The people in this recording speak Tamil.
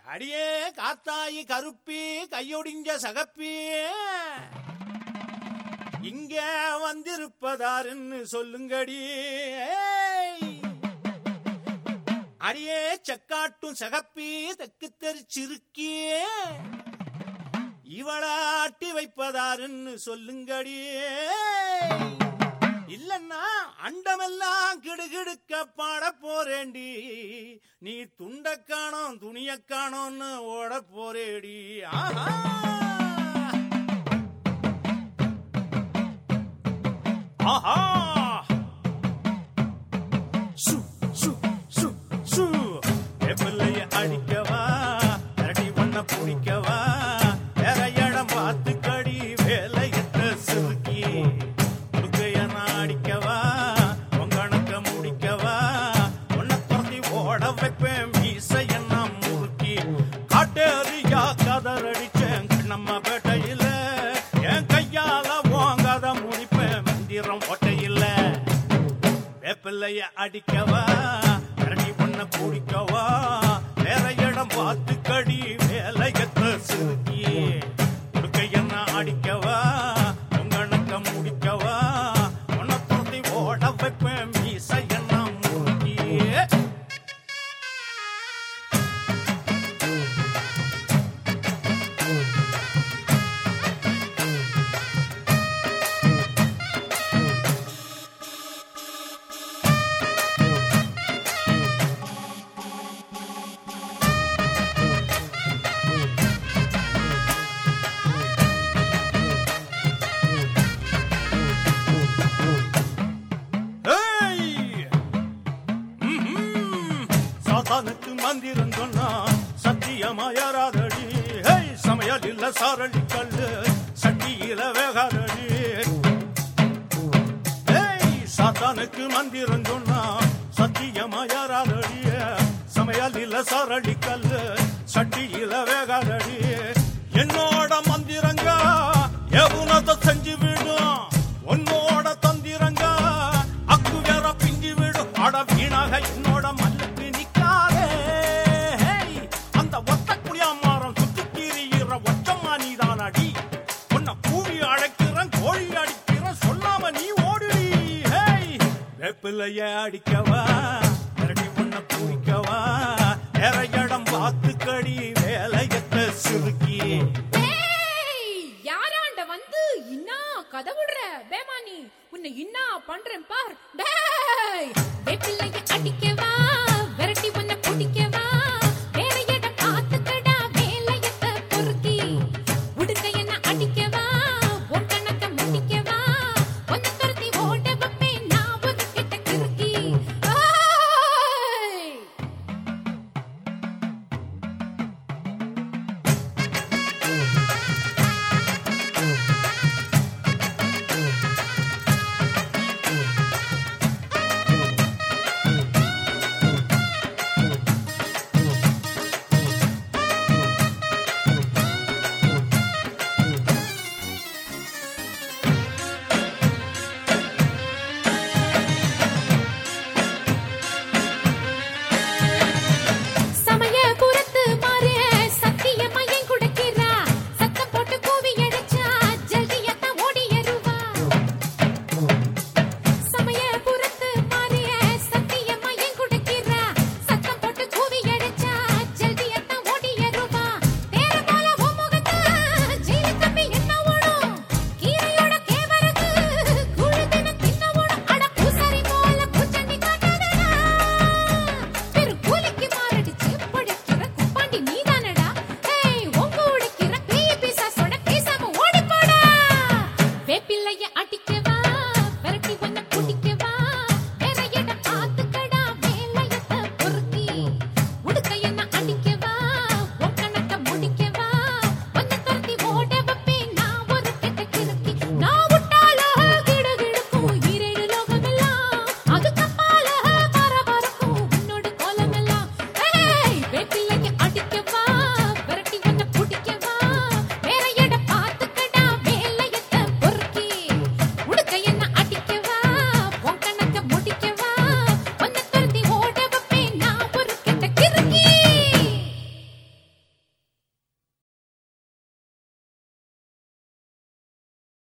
அடியே காத்தாயி கருப்பி கையொடிஞ்ச சகப்பி இங்க வந்திருப்பதாருன்னு சொல்லுங்கடி ஏய். அடியே செக்காட்டும் சகப்பி தெக்கு தெரிச்சிருக்கி இவளை ஆட்டி வைப்பதாருன்னு சொல்லுங்கடி இல்லன்னா அண்டமெல்லாம் கிடுகிடுக்க பாட போறேண்டி நீ துண்ட காணோம் துணிய காணோம்னு ஓட போறேடி ஆஹா ஆஹா சு சு சு சு எப்பிள்ளைய அடிக்கவா அரடி பண்ண பிடிக்கவா வேற இடம் பார்த்து கடி வேலையிட்ட சிறுக்கி முடுக்கைய நான் அடிக்கவா உங்கணக்க முடிக்கவா உன்னை துரத்தி ஓட வைப்பேன் மீசைய நான் முறுக்கி காட்டேரியா கதறடிச்சேன் கண்ணம்மா பேட்டையில என் கையால வாங்காத முடிப்பேன் மந்திரம் ஒட்டையில்ல வேப்பிள்ளைய அடிக்கவா கரடி பண்ண பிடிக்கவா வேற இடம் பார்த்து கடி வேலையத்த சிறுக்கி கொடுக்க என்ன அடிக்கவா உங்கணக்க முடிக்கவா உன்னை துரத்தி ஓட வைப்பேன் மீச என்ன முறுக்கி ஏய்! ம்ஹும். சாத்தானுக்கு மந்திரம் சொன்னா சத்தியமாயராதடி ஹேய் சமையல் இல்ல சாரளி கல்லு சட்டியில வேகாதடி ஏய் சாத்தானுக்கு மந்திரம் சொன்னா சத்தியமாயராதடி சமையல் இல்ல சாரளி கல்லு சட்டியில வேகாதடி என்னோட மந்திரங்க எவுனத்தை செஞ்சு விடும் உன்னோட தந்திரங்க அக்கு வேற பிஞ்சு விடும் அட வீணாக என்னோட மல்லுக்கு நிக்காதே ஹேய், அந்த ஒத்த குடியாமாரம் சுத்தி கீறியிற ஒற்றம்மா நீதான் அடி உன்னை கூவி அழைக்கிறேன் கோழி அடிக்கிறேன் சொல்லாம நீ ஓடுடி ஹேய் வேப்பிலைய அடிக்கவா மிரட்டி உன்னை பூரிக்கவா வேற இடம் பார்த்து கடி வேலையத்த சிறுக்கி ஏய், யாராண்ட வந்து இன்னா கதவுடுற பேமானி உன்னை இன்னா பண்றேன் பார் டேய் வேப்பிள்ளைய அடிக்க